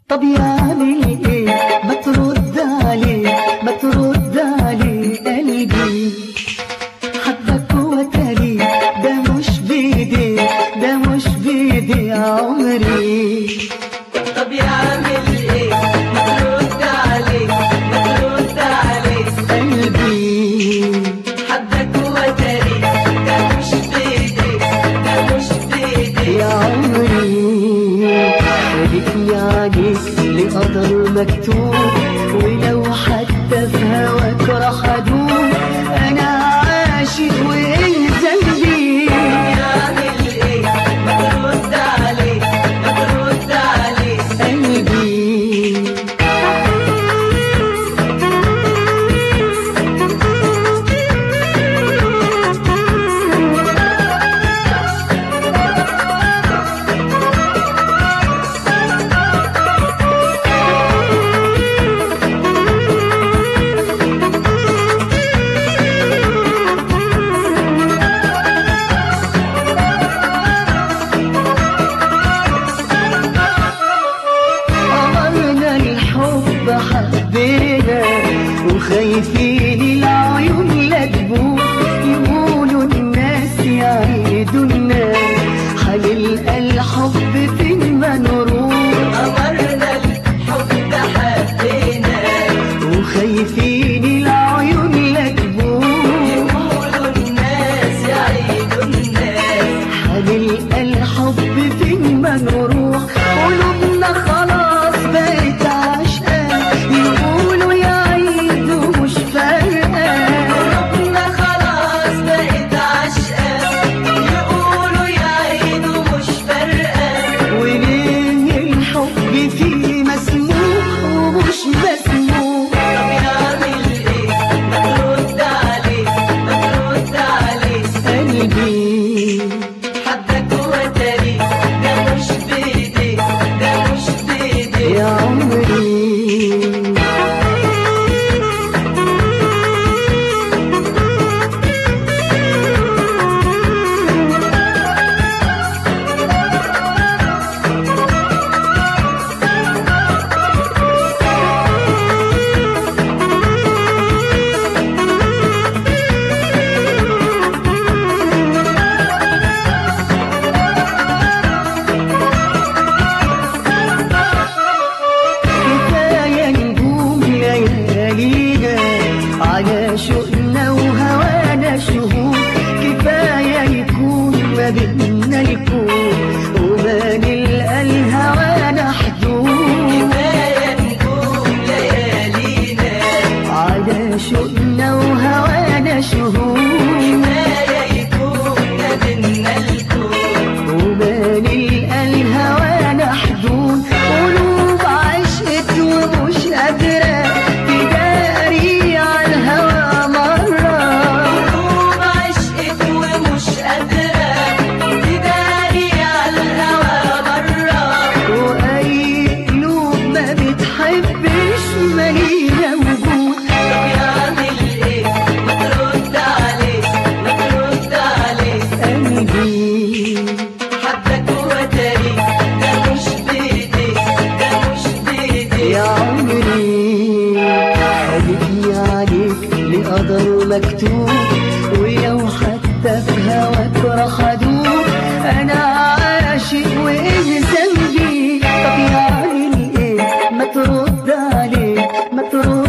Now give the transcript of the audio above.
طب يعمل ايه ما ترد عليه ما ترد عليه قلبي حبك وتري ده مش بيدي ده مش بيدي عمري طب يعمل ايه ما ترد عليه ما ترد عليه قلبي حبك وتري ده مش بايدي ده مش بايدي يا عمري خلتني عليك لقدر مكتوب ولو حتى في هواك راح ادوب انا عاشق وايه ذنبي يعمل ايه ما ترد عليه ما ترد عليه قلبي أمرنا الحب حبينا وخايفين العيون لا تبوح يقولوا الناس يعيدوا الناس هنلقى الحب فين ما نروح أمرنا الحب حبينا وخايفين العيون لا تبوح يقولوا الناس يعيدوا الناس هنلقى الحب فين ما نروح قلوبنا خلاص بقت عشقان يقولوا يعيدوا مش فارقة قلوبنا خلاص بقت عشقة يقولوا يعيدوا مش فارقة وليه الحب فيه مسموح ومش مسموح طب يعمل ايه ما ترد عليه ما ترد عليه قلبي حبك وتري ده مش بايدي ده مش بايدي يا عمري كفاية نجوم ليالينا على شوقنا وهوانا شهور كفاية يكون ما بينا الكون وما نلقى الهوانا حدود كفاية نجوم ليالينا على شوقنا وهوانا شهور كفاية يكون ما بينا الكون وما نلقى الهوانا حدود قلوب عشقت ومش قادرة تداري على الهوى مرة قلوب عشقت ومش قادرة تداري على الهوى برا وأي قلوب ما بتحبش مالينا وجود طب يعمل ايه ما ترد عليه ما ترد عليه قلبي حبك وتري ده مش بايدي ده مش بايدي يا عمري حبيبي عليك لقدر مكتوب ولو حتى في هواك راح ادوب انا عاشق وايه ذنبي طب يعمل ايه ما ترد عليه ما ترد